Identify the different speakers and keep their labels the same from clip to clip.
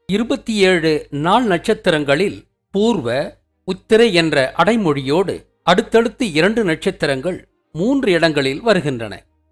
Speaker 1: இருபத்தி ஏழு நாள் நட்சத்திரங்களில் பூர்வ உத்திரை என்ற அடைமொழியோடு அடுத்தடுத்து இரண்டு நட்சத்திரங்கள் மூன்று இடங்களில் வருகின்றன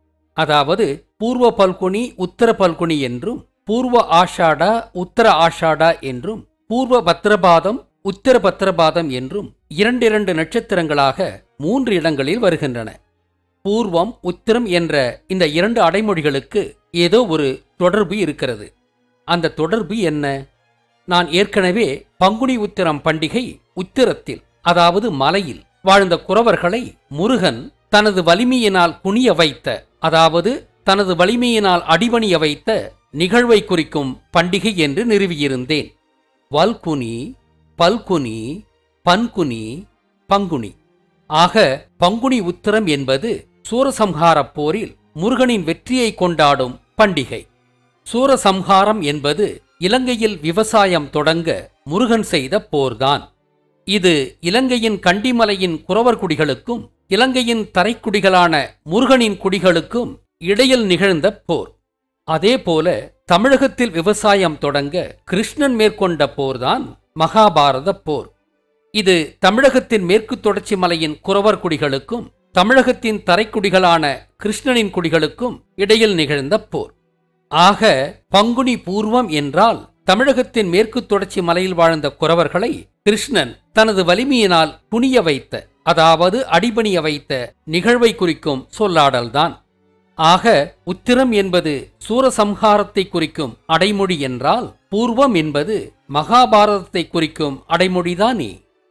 Speaker 1: அதாவது பூர்வ பல்குனி உத்தர பல்குனி என்றும் பூர்வ ஆஷாடா உத்தர ஆஷாடா என்றும் பூர்வ பத்ரபாதம் உத்தர பத்ரபாதம் என்றும் இரண்டிரண்டு நட்சத்திரங்களாக மூன்று இடங்களில் வருகின்றன பூர்வம் உத்திரம் என்ற இந்த இரண்டு அடைமொழிகளுக்கு ஏதோ ஒரு தொடர்பு இருக்கிறது அந்த தொடர்பு என்ன நான் ஏற்கனவே பங்குனி உத்திரம் பண்டிகை உத்திரத்தில் அதாவது மலையில் வாழ்ந்த குறவர்களை முருகன் தனது வலிமையினால் குனிய வைத்த அதாவது தனது வலிமையினால் அடிபணிய வைத்த நிகழ்வை குறிக்கும் பண்டிகை என்று நிறுவியிருந்தேன் வல்குனி பல்குனி பன்குனி பங்குனி ஆக பங்குனி உத்திரம் என்பது சூரசம்ஹாரப் போரில் முருகனின் வெற்றியை கொண்டாடும் பண்டிகை சூரசம்ஹாரம் என்பது இலங்கையில் விவசாயம் தொடங்க முருகன் செய்த போர்தான் இது இலங்கையின் கண்டிமலையின் குறவர் குடிகளுக்கும் இலங்கையின் தரைக்குடிகளான முருகனின் குடிகளுக்கும் இடையில் நிகழ்ந்த போர் அதேபோல தமிழகத்தில் விவசாயம் தொடங்க கிருஷ்ணன் மேற்கொண்ட போர்தான் மகாபாரத போர் இது தமிழகத்தின் மேற்கு தொடர்ச்சி மலையின் குறவர் குடிகளுக்கும் தமிழகத்தின் தரைக்குடிகளான கிருஷ்ணனின் குடிகளுக்கும் இடையில் நிகழ்ந்த போர் ஆக பங்குனி பூர்வம் என்றால் தமிழகத்தின் மேற்கு தொடர்ச்சி மலையில் வாழ்ந்த குறவர்களை கிருஷ்ணன் தனது வலிமையினால் குனிய வைத்த அதாவது அடிபணிய வைத்த நிகழ்வை குறிக்கும் சொல்லாடல்தான் ஆக உத்திரம் என்பது சூரசம்ஹாரத்தை குறிக்கும் அடைமொழி என்றால் பூர்வம் என்பது மகாபாரதத்தை குறிக்கும் அடைமொழிதானே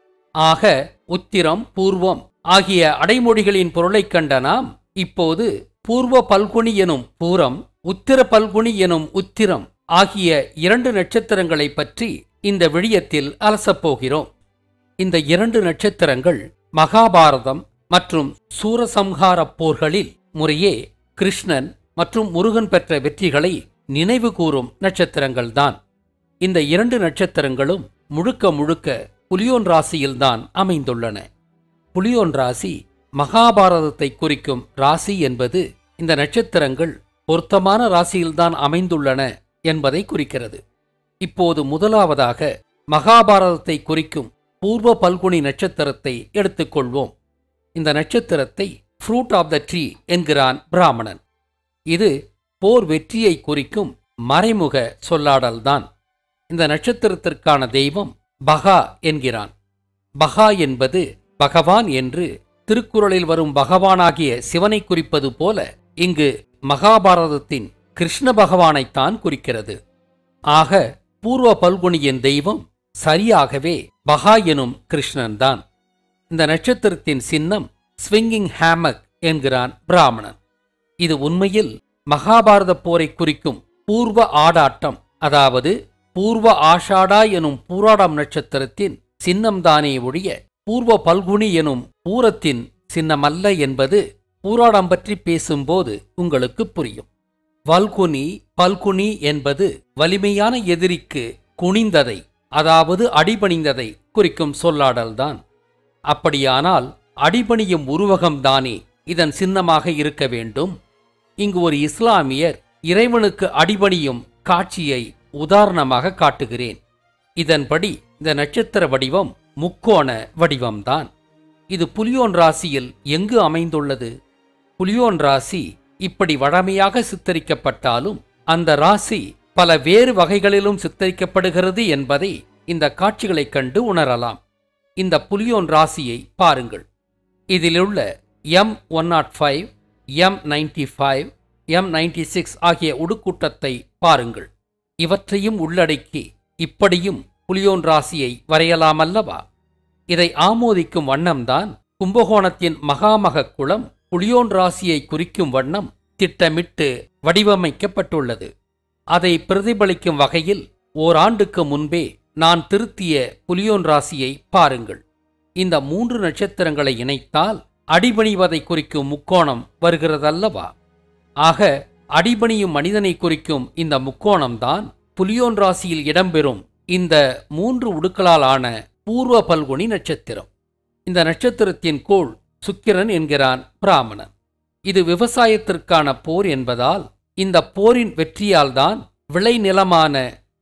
Speaker 1: ஆக உத்திரம் பூர்வம் ஆகிய அடைமொழிகளின் பொருளைக் கண்ட நாம் இப்போது பூர்வ பல்குனி எனும் பூரம் உத்திர பல்குனி எனும் உத்திரம் ஆகிய இரண்டு நட்சத்திரங்களை பற்றி இந்த விழியத்தில் அலசப்போகிறோம் இந்த இரண்டு நட்சத்திரங்கள் மகாபாரதம் மற்றும் சூரசம்ஹாரப் போர்களில் முறையே கிருஷ்ணன் மற்றும் முருகன் பெற்ற வெற்றிகளை நினைவு கூறும் நட்சத்திரங்கள்தான் இந்த இரண்டு நட்சத்திரங்களும் முழுக்க முழுக்க புலியோன் ராசியில்தான் அமைந்துள்ளன புலியோன் ராசி மகாபாரதத்தை குறிக்கும் ராசி என்பது இந்த நட்சத்திரங்கள் பொருத்தமான ராசியில்தான் அமைந்துள்ளன என்பதை குறிக்கிறது இப்போது முதலாவதாக மகாபாரதத்தை குறிக்கும் பூர்வ பல்குனி நட்சத்திரத்தை எடுத்துக்கொள்வோம் இந்த நட்சத்திரத்தை ஃப்ரூட் ஆஃப் த ட்ரீ என்கிறான் பிராமணன் இது போர் வெற்றியை குறிக்கும் மறைமுக சொல்லாடல்தான் இந்த நட்சத்திரத்திற்கான தெய்வம் பகா என்கிறான் பகா என்பது பகவான் என்று திருக்குறளில் வரும் பகவானாகிய சிவனை குறிப்பது போல இங்கு மகாபாரதத்தின் கிருஷ்ண பகவானைத்தான் குறிக்கிறது ஆக பூர்வ பல்குனியின் தெய்வம் சரியாகவே பகா எனும் கிருஷ்ணன்தான் இந்த நட்சத்திரத்தின் சின்னம் ஸ்விங்கிங் ஹேமக் என்கிறான் பிராமணன் இது உண்மையில் மகாபாரத போரை குறிக்கும் பூர்வ ஆடாட்டம் அதாவது பூர்வ ஆஷாடா எனும் பூராடம் நட்சத்திரத்தின் சின்னம்தானே ஒழிய பூர்வ பல்குனி எனும் பூரத்தின் சின்னமல்ல என்பது பூராடம் பற்றி பேசும்போது உங்களுக்கு புரியும் வல்குனி பல்குனி என்பது வலிமையான எதிரிக்கு குனிந்ததை அதாவது அடிபணிந்ததை குறிக்கும் சொல்லாடல்தான் அப்படியானால் அடிபணியும் உருவகம்தானே இதன் சின்னமாக இருக்க வேண்டும் இங்கு ஒரு இஸ்லாமியர் இறைவனுக்கு அடிபணியும் காட்சியை உதாரணமாக காட்டுகிறேன் இதன்படி இந்த நட்சத்திர வடிவம் முக்கோண வடிவம்தான் இது புலியோன் ராசியில் எங்கு அமைந்துள்ளது புலியோன் ராசி இப்படி வழமையாக சித்தரிக்கப்பட்டாலும் அந்த ராசி பல வேறு வகைகளிலும் சித்தரிக்கப்படுகிறது என்பதை இந்த காட்சிகளைக் கண்டு உணரலாம் இந்த புலியோன் ராசியை பாருங்கள் இதிலுள்ள M one nought five M ninety five M ninety six ஆகிய உடுக்கூட்டத்தை பாருங்கள் இவற்றையும் உள்ளடக்கி இப்படியும் புலியோன் ராசியை வரையலாமல்லவா இதை ஆமோதிக்கும் வண்ணம்தான் கும்பகோணத்தின் மகாமக குளம் புலியோன் ராசியை குறிக்கும் வண்ணம் திட்டமிட்டு வடிவமைக்கப்பட்டுள்ளது அதை பிரதிபலிக்கும் வகையில் ஓராண்டுக்கு முன்பே நான் திருத்திய புலியோன் ராசியை பாருங்கள் இந்த மூன்று நட்சத்திரங்களை இணைத்தால் அடிபணிவதை குறிக்கும் முக்கோணம் வருகிறதல்லவா ஆக அடிபணியும் மனிதனை குறிக்கும் இந்த முக்கோணம்தான் புலியோன் ராசியில் இடம்பெறும் இந்த மூன்று உடுக்களால் ஆன பூர்வ பல்குனி நட்சத்திரம் இந்த நட்சத்திரத்தின் கோள் சுக்கிரன் என்கிறான் பிராமணன் இது விவசாயத்திற்கான போர் என்பதால் இந்த போரின் வெற்றியால்தான் விளைநிலமான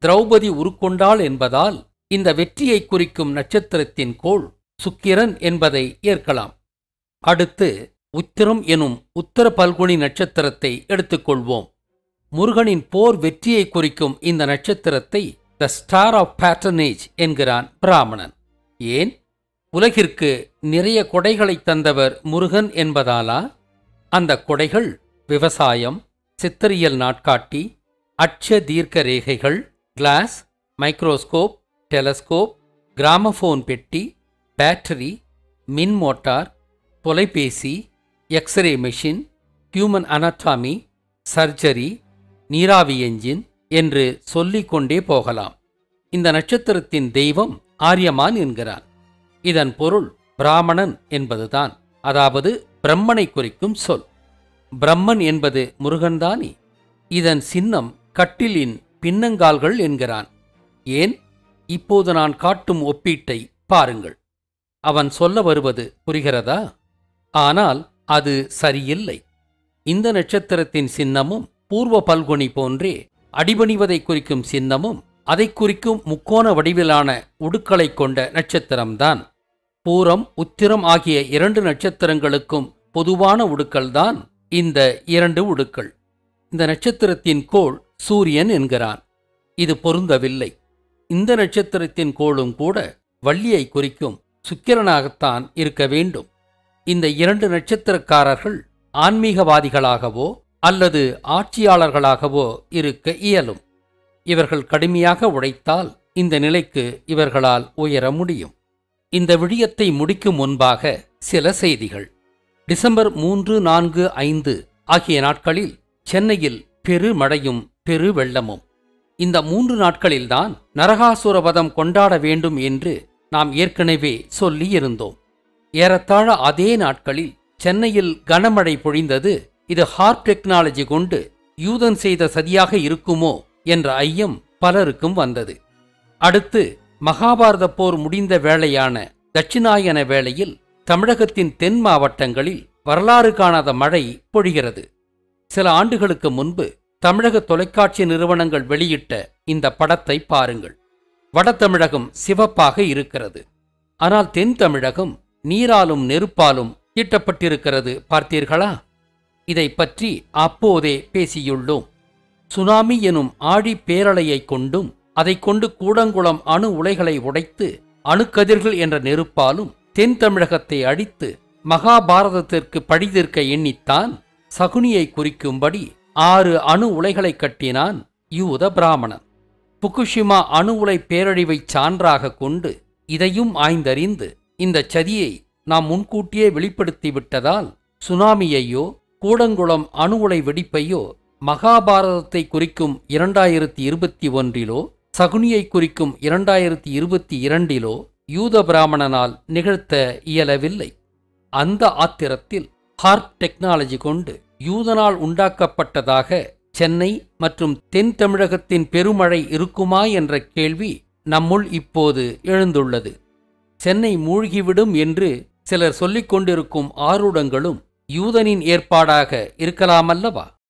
Speaker 1: திரௌபதி உருக்கொண்டாள் என்பதால் இந்த வெற்றியை குறிக்கும் நட்சத்திரத்தின் கோள் சுக்கிரன் என்பதை ஏற்கலாம் அடுத்து உத்திரம் எனும் உத்தர பல்குனி நட்சத்திரத்தை எடுத்துக்கொள்வோம் முருகனின் போர் வெற்றியை குறிக்கும் இந்த நட்சத்திரத்தை த ஸ்டார் ஆஃப் பேட்டர்னேஜ் என்கிறான் பிராமணன் ஏன் உலகிற்கு நிறைய கொடைகளை தந்தவர் முருகன் என்பதாலா அந்த கொடைகள் விவசாயம் சித்தரியல் நாட்காட்டி அட்ச தீர்க்க ரேகைகள் கிளாஸ் மைக்ரோஸ்கோப் டெலஸ்கோப் கிராமபோன் பெட்டி பேட்டரி மின் மோட்டார் தொலைபேசி X ray machine human anatomy surgery நீராவி என்ஜின் என்று சொல்லிக் கொண்டே போகலாம் இந்த நட்சத்திரத்தின் தெய்வம் ஆரியமான் என்கிறான் இதன் பொருள் பிராமணன் என்பதுதான் அதாவது பிரம்மனை குறிக்கும் சொல் பிரம்மன் என்பது முருகன்தானே இதன் சின்னம் கட்டிலின் பின்னங்கால்கள் என்கிறான் ஏன் இப்போது நான் காட்டும் ஒப்பீட்டை பாருங்கள் அவன் சொல்ல வருவது புரிகிறதா ஆனால் அது சரியில்லை இந்த நட்சத்திரத்தின் சின்னமும் பூர்வ பல்குனி போன்றே அடிபணிவதை குறிக்கும் சின்னமும் அதை குறிக்கும் முக்கோண வடிவிலான உடுக்களைக் கொண்ட நட்சத்திரம்தான் பூரம் உத்திரம் ஆகிய இரண்டு நட்சத்திரங்களுக்கும் பொதுவான உடுக்கள்தான் இந்த இரண்டு உடுக்கள் இந்த நட்சத்திரத்தின் கோள் சூரியன் என்கிறான் இது பொருந்தவில்லை இந்த நட்சத்திரத்தின் கோளும் கூட வள்ளியை குறிக்கும் சுக்கிரனாகத்தான் இருக்க வேண்டும் இந்த இரண்டு நட்சத்திரக்காரர்கள் ஆன்மீகவாதிகளாகவோ அல்லது ஆட்சியாளர்களாகவோ இருக்க இயலும் இவர்கள் கடுமையாக உழைத்தால் இந்த நிலைக்கு இவர்களால் உயர முடியும் இந்த விடயத்தை முடிக்கும் முன்பாக சில செய்திகள் டிசம்பர் மூன்று நான்கு ஐந்து ஆகிய நாட்களில் சென்னையில் பெருமழையும் பெரு வெள்ளமும் இந்த மூன்று நாட்களில்தான் நரகாசுரவதம் கொண்டாட வேண்டும் என்று நாம் ஏற்கனவே சொல்லியிருந்தோம் ஏறத்தாழ அதே நாட்களில் சென்னையில் கனமழை பொழிந்தது இது ஹார்ப் டெக்னாலஜி கொண்டு யூதன் செய்த சதியாக இருக்குமோ என்ற ஐயம் பலருக்கும் வந்தது அடுத்து மகாபாரத போர் முடிந்த வேளையான தட்சிணாயன வேளையில் தமிழகத்தின் தென் மாவட்டங்களில் வரலாறு காணாத மழை பொழிகிறது சில ஆண்டுகளுக்கு முன்பு தமிழக தொலைக்காட்சி நிறுவனங்கள் வெளியிட்ட இந்த படத்தை பாருங்கள் வட தமிழகம் சிவப்பாக இருக்கிறது ஆனால் தென் தமிழகம் நீராலும் நெருப்பாலும் தீட்டப்பட்டிருக்கிறது பார்த்தீர்களா இதை பற்றி அப்போதே பேசியுள்ளோம் சுனாமி எனும் ஆழி பேரலையைக் கொண்டும் அதைக் கொண்டு கூடங்குளம் அணு உலைகளை உடைத்து அணுக்கதிர்கள் என்ற நெருப்பாலும் தென் தமிழகத்தை அழித்து மகாபாரதத்திற்கு பழிதீர்க்க எண்ணித்தான் சகுனியை குறிக்கும்படி ஆறு அணு உலைகளை கட்டினான் யூத பிராமணன் புகுஷிமா அணு உலை பேரழிவைச் சான்றாக கொண்டு இதையும் ஆய்ந்தறிந்து இந்த சதியை நாம் முன்கூட்டியே வெளிப்படுத்தி விட்டதால் சுனாமியையோ கூடங்குளம் அணு உலை வெடிப்பையோ மகாபாரதத்தை குறிக்கும் இரண்டாயிரத்தி இருபத்தி ஒன்றிலோ சகுனியை குறிக்கும் இரண்டாயிரத்தி இருபத்தி இரண்டிலோ யூத பிராமணனால் நிகழ்த்த இயலவில்லை அந்த ஆத்திரத்தில் ஹார்ப் டெக்னாலஜி கொண்டு யூதனால் உண்டாக்கப்பட்டதாக சென்னை மற்றும் தென் தமிழகத்தின் பெருமழை இருக்குமா என்ற கேள்வி நம்முள் இப்போது எழுந்துள்ளது சென்னை மூழ்கிவிடும் என்று சிலர் சொல்லிக் கொண்டிருக்கும் ஆரூடங்களும் யூதனின் ஏற்பாடாக இருக்கலாமல்லவா